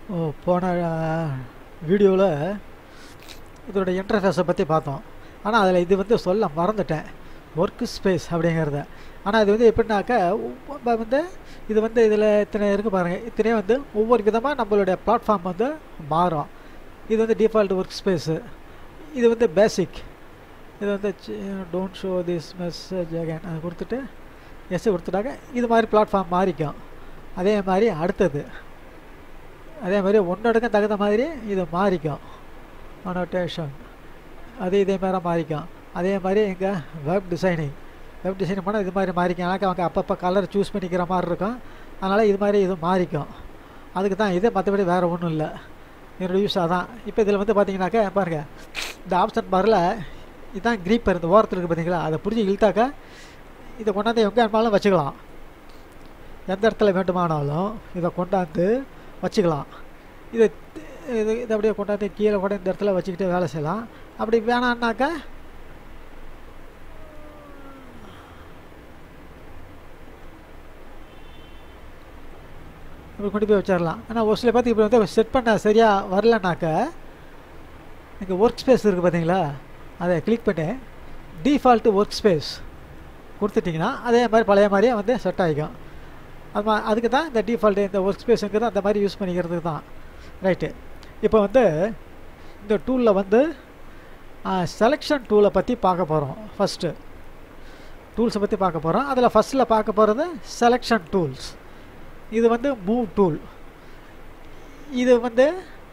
ஓ போன வீடியோவில் இதோட இன்டர்ஃபேஸை பற்றி பார்த்தோம் ஆனால் அதில் இது வந்து சொல்ல மறந்துட்டேன் ஒர்க் ஸ்பேஸ் அப்படிங்கிறத ஆனால் இது வந்து எப்படின்னாக்கா ஒவ்வொ- வந்து இது வந்து இதில் இத்தனை இருக்குது பாருங்கள் இத்தனையும் வந்து ஒவ்வொரு விதமாக நம்மளுடைய பிளாட்ஃபார்ம் வந்து மாறும் இது வந்து டிஃபால்ட் ஒர்க் ஸ்பேஸு இது வந்து பேசிக் இது வந்து don't show this message again அது கொடுத்துட்டு எஸ் கொடுத்துட்டாக்க இது மாதிரி பிளாட்ஃபார்ம் மாறிக்கும் அதே மாதிரி அடுத்தது அதே மாதிரி ஒன்றொடுக்க தகுந்த மாதிரி இது மாறிக்கும் அனோட்டேஷன் அது இதே மாதிரி மாறிக்கும் அதே மாதிரி எங்கே வெப் டிசைனிங் வெப் டிசைனிங் பண்ணால் இது மாதிரி மாறிக்கும் எனக்கு அவங்க அப்பப்போ கலர் சூஸ் பண்ணிக்கிற மாதிரி இருக்கும் அதனால் இது மாதிரி இது மாறிக்கும் அதுக்கு தான் இது மற்றபடி வேறு ஒன்றும் இல்லை என்னோட யூஸ் அதான் இப்போ இதில் வந்து பார்த்தீங்கன்னாக்கா பாருங்கள் இந்த ஆப்ஷன் பாரில் இதுதான் க்ரீப்பர் இந்த ஓரத்தில் இருக்குது பார்த்தீங்களா அதை பிடிச்சி இழுத்தாக்கா இதை கொண்டாந்து எங்கே வேணுமாலும் வச்சுக்கலாம் எந்த இடத்துல வேண்டுமானாலும் இதை கொண்டாந்து வச்சுக்கலாம் இது இது இதை அப்படியே கொண்டாந்து கீழே கூட இந்த இடத்துல வச்சுக்கிட்டு வேலை செய்யலாம் அப்படி வேணான்னாக்கா இப்படி கொண்டு போய் வச்சிடலாம் ஆனால் ஒரு சில பேர்த்துக்கு இப்படி வந்து செட் பண்ண சரியாக வரலனாக்க இங்கே ஒர்க் ஸ்பேஸ் இருக்குது பார்த்தீங்களா அதை கிளிக் பண்ணி டிஃபால்ட்டு ஒர்க் ஸ்பேஸ் கொடுத்துட்டிங்கன்னா அதே மாதிரி பழைய மாதிரியே வந்து செட் ஆகிக்கும் அது மா அதுக்கு தான் இந்த டிஃபால்ட் இந்த ஒர்க் ஸ்பேஸுங்கிறது அந்த மாதிரி யூஸ் பண்ணிக்கிறதுக்கு தான் ரைட்டு இப்போ வந்து இந்த டூலில் வந்து செலெக்ஷன் டூலை பற்றி பார்க்க போகிறோம் ஃபஸ்ட்டு டூல்ஸை பற்றி பார்க்க போகிறோம் அதில் ஃபஸ்ட்டில் பார்க்க போகிறது செலெக்ஷன் டூல்ஸ் இது வந்து மூவ் டூல் இது வந்து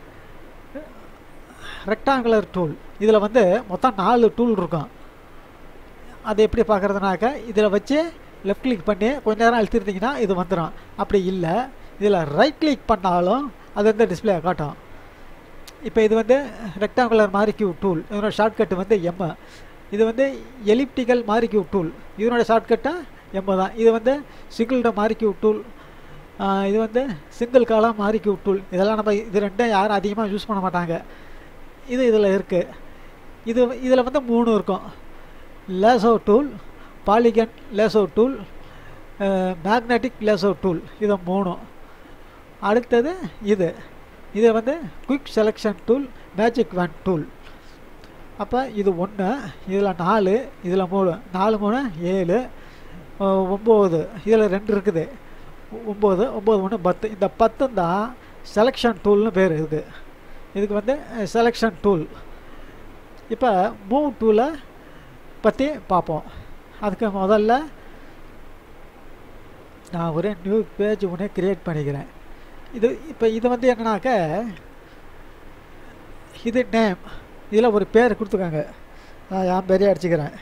ரெக்டாங்குலர் டூல் இதில் வந்து மொத்தம் நாலு டூல் இருக்கும் அது எப்படி பார்க்குறதுனாக்கா இதில் வச்சு லெஃப்ட் கிளிக் பண்ணி கொஞ்ச நேரம் அழுத்திருந்தீங்கன்னா இது வந்துடும் அப்படி இல்லை இதில் ரைட் கிளிக் பண்ணாலும் அது வந்து டிஸ்பிளே காட்டும் இப்போ இது வந்து ரெக்டாங்குலர் மாரிக்யூ டூல் இதனோட ஷார்ட்கட் வந்து எம் இது வந்து எலிப்டிக்கல் மாரிக்யூ டூல் இதனோட ஷார்ட்கட்டு எம் தான் இது வந்து சிங்கிள்ட மாரிக்யூ டூல் இது வந்து சிங்கிள் காலம் மாரிக்யூ டூல் இதெல்லாம் நம்ம இது ரெண்டும் யாரும் அதிகமாக யூஸ் பண்ண மாட்டாங்க இது இதில் இருக்குது இது இதில் வந்து மூணு இருக்கும் lasso tool polygon lasso tool magnetic lasso tool இது மூணும் அடுத்தது இது இது வந்து quick selection tool magic wand tool அப்போ இது ஒன்று இதில் நாலு இதில் மூணு நாலு மூணு ஏழு ஒம்பது இதில் ரெண்டு இருக்குது ஒம்பது ஒம்பது ஒன்று பத்து இந்த பத்தும் தான் செலெக்ஷன் டூல்னு பேர் இதுக்கு இதுக்கு வந்து செலெக்ஷன் டூல் இப்போ மூவ் டூலை பற்றி பார்ப்போம் அதுக்கு முதல்ல நான் ஒரு நியூ பேஜ் ஒன்று க்ரியேட் பண்ணிக்கிறேன் இது இப்போ இது வந்து என்னன்னாக்க இது நேம் இதில் ஒரு பேர் கொடுத்துருக்காங்க நான் என் பேரே அடிச்சுக்கிறேன்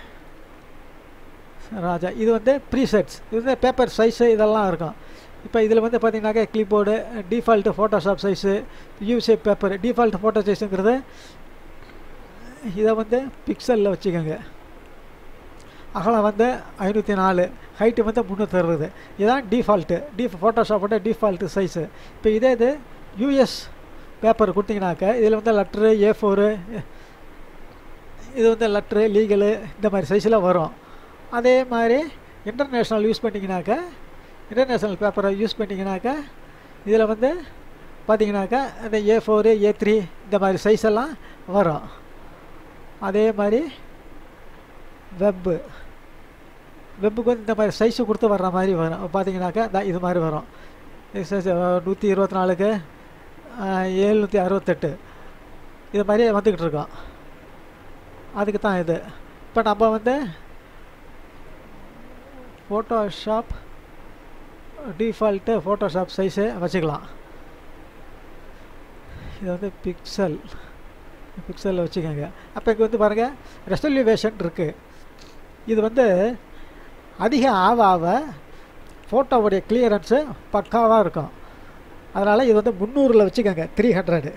ராஜா இது வந்து ப்ரீசெட்ஸ் இது வந்து பேப்பர் சைஸு இதெல்லாம் இருக்கும் இப்போ இதில் வந்து பார்த்தீங்கன்னாக்கா clipboard default Photoshop size US paper default photo சைஸுங்கிறது இதை வந்து பிக்சலில் வச்சுக்கோங்க அகலம் வந்து ஐநூற்றி நாலு ஹைட்டு வந்து முந்நூற்றறுபது இதுதான் டிஃபால்ட்டு டி ஃபோட்டோஷாப்போட டிஃபால்ட்டு சைஸு இப்போ இதே இது யூஎஸ் பேப்பர் கொடுத்தீங்கனாக்க இதில் வந்து லெட்ரு ஏ ஃபோரு இது வந்து லெட்ரு லீகலு இந்த மாதிரி சைஸில் வரும் அதே மாதிரி இன்டர்நேஷ்னல் யூஸ் பண்ணிங்கனாக்கா இன்டர்நேஷ்னல் பேப்பரை யூஸ் பண்ணிங்கனாக்கா இதில் வந்து பார்த்தீங்கன்னாக்கா இந்த ஏ ஃபோரு ஏ த்ரீ இந்த மாதிரி சைஸ் எல்லாம் வரும் அதே மாதிரி வெப்பு வெப்புக்கு வந்து இந்த மாதிரி சைஸு கொடுத்து வர்ற மாதிரி வரும் பார்த்தீங்கன்னாக்கா இந்த இது மாதிரி வரும் நூற்றி இருபத்தி நாலுக்கு ஏழ்நூற்றி அறுபத்தெட்டு இது மாதிரி வந்துக்கிட்டு இருக்கோம் அதுக்கு தான் இது இப்போ நம்ம வந்து ஃபோட்டோஷாப் டிஃபால்ட்டு ஃபோட்டோஷாப் சைஸு வச்சுக்கலாம் இது வந்து பிக்சல் பிக்சலில் வச்சுக்கோங்க அப்போ இங்கே வந்து பாருங்கள் ரெசல்யூவேஷன் இருக்குது இது வந்து அதிக ஆவ ஆவ ஃபோட்டோவுடைய கிளியரன்ஸு பக்காவாக இருக்கும் அதனால் இது வந்து முந்நூறில் வச்சுக்கோங்க த்ரீ ஹண்ட்ரடு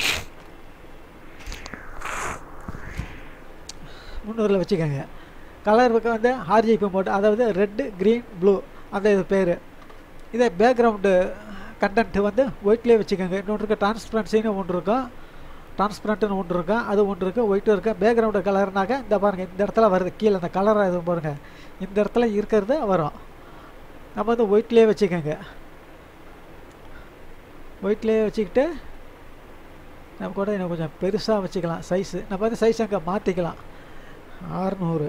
முந்நூறில் வச்சுக்கோங்க கலர் பக்கம் வந்து ஆர்ஜிபி மோட் அதாவது ரெட்டு க்ரீன் ப்ளூ அந்த இது பேர் இதே பேக்ரவுண்டு கண்டென்ட்டு வந்து ஒயிட்லேயே வச்சுக்கோங்க இன்னொன்று இருக்குது டிரான்ஸ்பரன்சின்னு ஒன்று இருக்கும் டிரான்ஸ்பரண்ட்டுன்னு ஒன்று இருக்கும் அது ஒன்று இருக்குது ஒயிட்டும் இருக்குது பேக்ரவுண்டு கலர்னாக்க இந்த பாருங்கள் இந்த இடத்துல வருது கீழே இந்த கலராக இது பாருங்கள் இந்த இடத்துல இருக்கிறது வரும் நம்ம வந்து ஒயிட்லேயே வச்சுக்கோங்க ஒயிட்லேயே வச்சுக்கிட்டு நம்ம கூட இன்னும் கொஞ்சம் பெருசாக வச்சுக்கலாம் சைஸு நம்ம வந்து சைஸ் அங்கே மாற்றிக்கலாம் ஆறுநூறு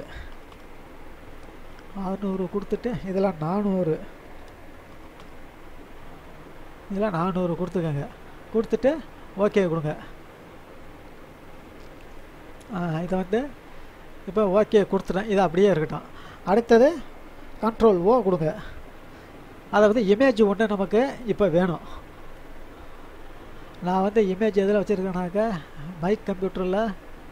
ஆறுநூறு கொடுத்துட்டு இதெல்லாம் நானூறு இதெல்லாம் நானூறு கொடுத்துக்கோங்க கொடுத்துட்டு ஓகே கொடுங்க இதை வந்து இப்போ ஓகே கொடுத்துட்டேன் இது அப்படியே இருக்கட்டும் அடுத்தது கண்ட்ரோல் ஓ கொடுங்க அதாவது இமேஜ் ஒன்று நமக்கு இப்போ வேணும் நான் வந்து இமேஜ் எதில் வச்சுருக்கேனாக்கா மைக் கம்ப்யூட்டரில்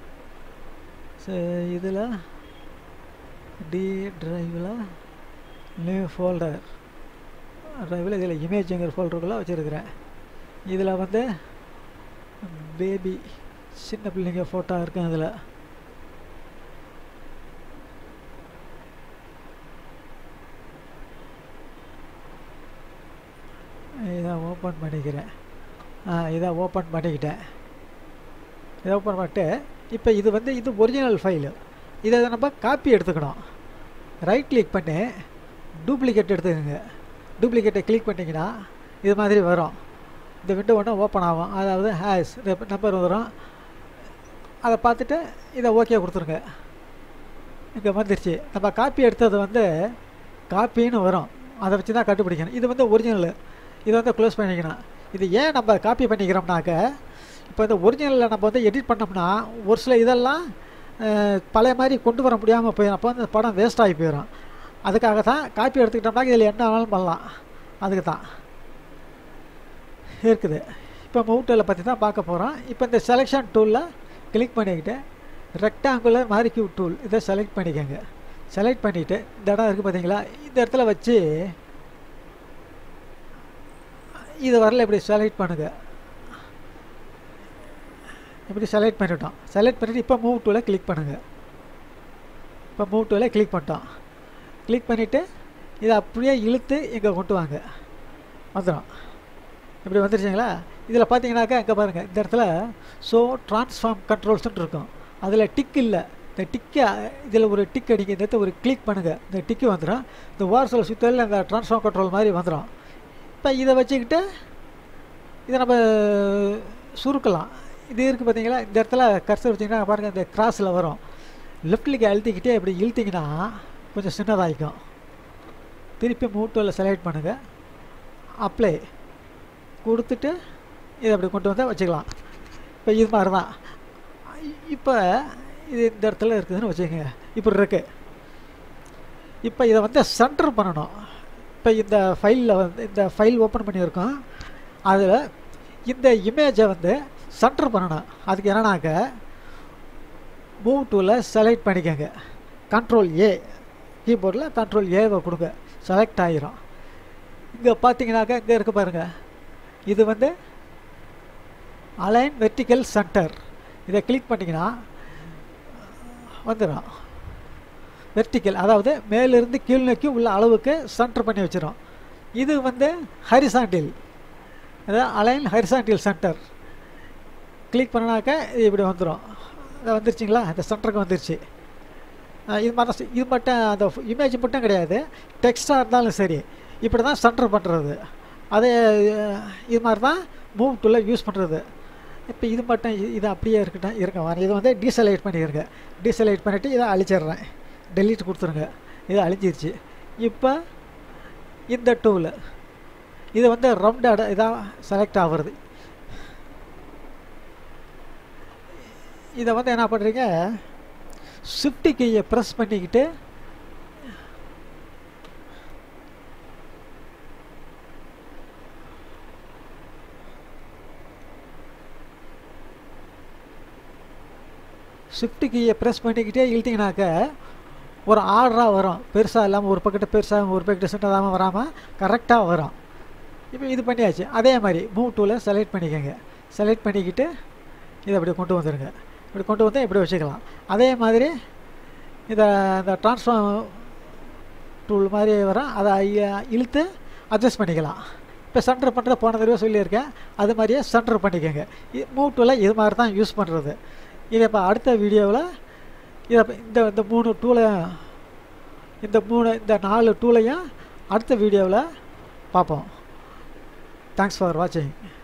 இதில் டி ட்ரைவில் நியூ ஃபோல்டர் ட்ரைவில் இதில் இமேஜுங்கிற ஃபோல்டருக்குள்ளே வச்சுருக்கிறேன் இதில் வந்து பேபி சின்ன பிள்ளைங்க ஃபோட்டோ இருக்கும் அதில் இதை ஓப்பன் பண்ணிக்கிறேன் ஆ இதை ஓப்பன் பண்ணிக்கிட்டேன் இதை ஓப்பன் பண்ணிட்டு இப்போ இது வந்து இது ஒரிஜினல் ஃபைலு இதை நம்ம காப்பி எடுத்துக்கணும் ரைட் கிளிக் பண்ணி டூப்ளிகேட் எடுத்துக்கோங்க டூப்ளிகேட்டை கிளிக் பண்ணிங்கன்னா இது மாதிரி வரும் இந்த விண்டோ ஒன்று ஓப்பன் ஆகும் அதாவது ஹேஸ் நம்பர் வரும் அதை பார்த்துட்டு இதை ஓகே கொடுத்துருங்க இங்கே வந்துருச்சு நம்ம காப்பி எடுத்தது வந்து காப்பின்னு வரும் அதை வச்சு தான் கண்டுபிடிக்கணும் இது வந்து ஒரிஜினல் இதை வந்து க்ளோஸ் பண்ணிக்கணும் இது ஏன் நம்ம காப்பி பண்ணிக்கிறோம்னாக்க இப்போ இந்த ஒரிஜினலில் நம்ம வந்து எடிட் பண்ணோம்னா ஒரு சில இதெல்லாம் பழைய மாதிரி கொண்டு வர முடியாமல் போயிடும் அப்போ வந்து படம் வேஸ்ட் ஆகி போயிடும் அதுக்காக தான் காப்பி எடுத்துக்கிட்டோம்னா இதில் என்ன வேணாலும் பண்ணலாம் அதுக்கு தான் இருக்குது இப்போ மவுட்டில் பற்றி தான் பார்க்க போகிறோம் இப்போ இந்த செலெக்ஷன் டூலில் கிளிக் பண்ணிக்கிட்டு ரெக்டாங்குலர் மாரிக்யூ டூல் இதை செலக்ட் பண்ணிக்கோங்க செலக்ட் பண்ணிவிட்டு இந்த இடம் இருக்குது பார்த்தீங்களா இந்த இடத்துல வச்சு இது வரல இப்படி செலக்ட் பண்ணுங்கள் இப்படி செலக்ட் பண்ணிட்டோம் செலக்ட் பண்ணிவிட்டு இப்போ மூவ் டூவில் கிளிக் பண்ணுங்கள் இப்போ மூவ் டூவில் கிளிக் பண்ணிட்டோம் கிளிக் பண்ணிவிட்டு இதை அப்படியே இழுத்து இங்கே கொண்டு வாங்க வந்துடும் இப்படி வந்துருச்சுங்களா இதில் பார்த்தீங்கன்னாக்கா இங்கே பாருங்கள் இந்த இடத்துல ஸோ ட்ரான்ஸ்ஃபார்ம் கண்ட்ரோல்ஸ்னு இருக்கும் அதில் டிக் இல்லை இந்த டிக்கை இதில் ஒரு டிக் அடிக்க இந்த இடத்த ஒரு கிளிக் பண்ணுங்கள் இந்த டிக்கு வந்துடும் இந்த வாரசில் சுற்றில இந்த ட்ரான்ஸ்ஃபார்ம் கண்ட்ரோல் மாதிரி வந்துடும் இப்போ இதை வச்சுக்கிட்டு இதை நம்ம சுருக்கலாம் இது இருக்குது பார்த்தீங்களா இந்த இடத்துல கர்சர் வச்சிங்கன்னா பாருங்கள் இந்த கிராஸில் வரும் லெஃப்ட்லிக்கு அழுத்திக்கிட்டே இப்படி இழுத்திங்கன்னா கொஞ்சம் சின்னதாகிக்கும் திருப்பி மூட்டோவில் செலக்ட் பண்ணுங்கள் அப்ளை கொடுத்துட்டு இதை அப்படி கொண்டு வந்தால் வச்சுக்கலாம் இப்போ இது மாதிரி தான் இப்போ இது இந்த இடத்துல இருக்குதுன்னு வச்சுக்கோங்க இப்படி இருக்கு இப்போ இதை வந்து சென்டர் பண்ணணும் இப்போ இந்த ஃபைலில் வந்து இந்த ஃபைல் ஓப்பன் பண்ணியிருக்கோம் அதில் இந்த இமேஜை வந்து சென்டர் பண்ணணும் அதுக்கு என்னன்னாக்க மூவ் டூவில் செலக்ட் பண்ணிக்கோங்க கண்ட்ரோல் ஏ கீபோர்டில் கண்ட்ரோல் ஏவை கொடுங்க செலக்ட் ஆகிரும் இங்கே பார்த்தீங்கன்னாக்கா இங்கே இருக்க பாருங்கள் இது வந்து அலைன் வெர்டிக்கல் சென்டர் இதை கிளிக் பண்ணிங்கன்னா வந்துடும் வெர்டிக்கல் அதாவது மேலிருந்து கீழ் நோக்கி உள்ள அளவுக்கு சென்டர் பண்ணி வச்சிடும் இது வந்து ஹரிசாண்டில் அதாவது அலைன் ஹரிசாண்டில் சென்டர் கிளிக் பண்ணினாக்க இது இப்படி வந்துடும் அது வந்துருச்சிங்களா இந்த சென்டருக்கு வந்துருச்சு இது மாதிரி இது மட்டும் அந்த இமேஜ் மட்டும் கிடையாது டெக்ஸ்டாக இருந்தாலும் சரி இப்படி தான் சென்டர் பண்ணுறது அதே இது மாதிரி தான் மூவ் டூவில் யூஸ் பண்ணுறது இப்போ இது மட்டும் இது அப்படியே இருக்கட்டும் இருக்க வரேன் இது வந்து டீசலைட் பண்ணிடுங்க டீசலைட் பண்ணிவிட்டு இதை அழிச்சிடுறேன் டெலீட் கொடுத்துருங்க இது அழிஞ்சிருச்சு இப்போ இந்த டூவில் இது வந்து ரவுண்ட் இதாக செலக்ட் ஆகுறது இதை வந்து என்ன பண்ணுறீங்க ஷிஃப்ட் கீயை ப்ரெஸ் பண்ணிக்கிட்டு ஷிஃப்ட் கீயை ப்ரெஸ் பண்ணிக்கிட்டே இழுத்திங்கனாக்க ஒரு ஆர்டராக வரும் பெருசாக இல்லாமல் ஒரு பக்கெட்டு பெருசாக ஒரு பக்கெட்டு சின்னதாகவும் வராமல் கரெக்டாக வரும் இப்போ இது பண்ணியாச்சு அதே மாதிரி மூவ் டூவில் செலக்ட் பண்ணிக்கோங்க செலக்ட் பண்ணிக்கிட்டு இதை அப்படி கொண்டு வந்துடுங்க இப்படி கொண்டு வந்து இப்படி வச்சுக்கலாம் அதே மாதிரி இதை இந்த ட்ரான்ஸ்ஃபார்ம் டூல் மாதிரி வரும் அதை இழுத்து அட்ஜஸ்ட் பண்ணிக்கலாம் இப்போ சென்டர் பண்ணுறத போன தடவை சொல்லியிருக்கேன் அது மாதிரியே சென்டர் பண்ணிக்கோங்க மூவ் டூவில் இது மாதிரி தான் யூஸ் பண்ணுறது இதை இப்போ அடுத்த வீடியோவில் இதை இந்த இந்த மூணு டூலையும் இந்த மூணு இந்த நாலு டூலையும் அடுத்த வீடியோவில் பார்ப்போம் தேங்க்ஸ் ஃபார் வாட்சிங்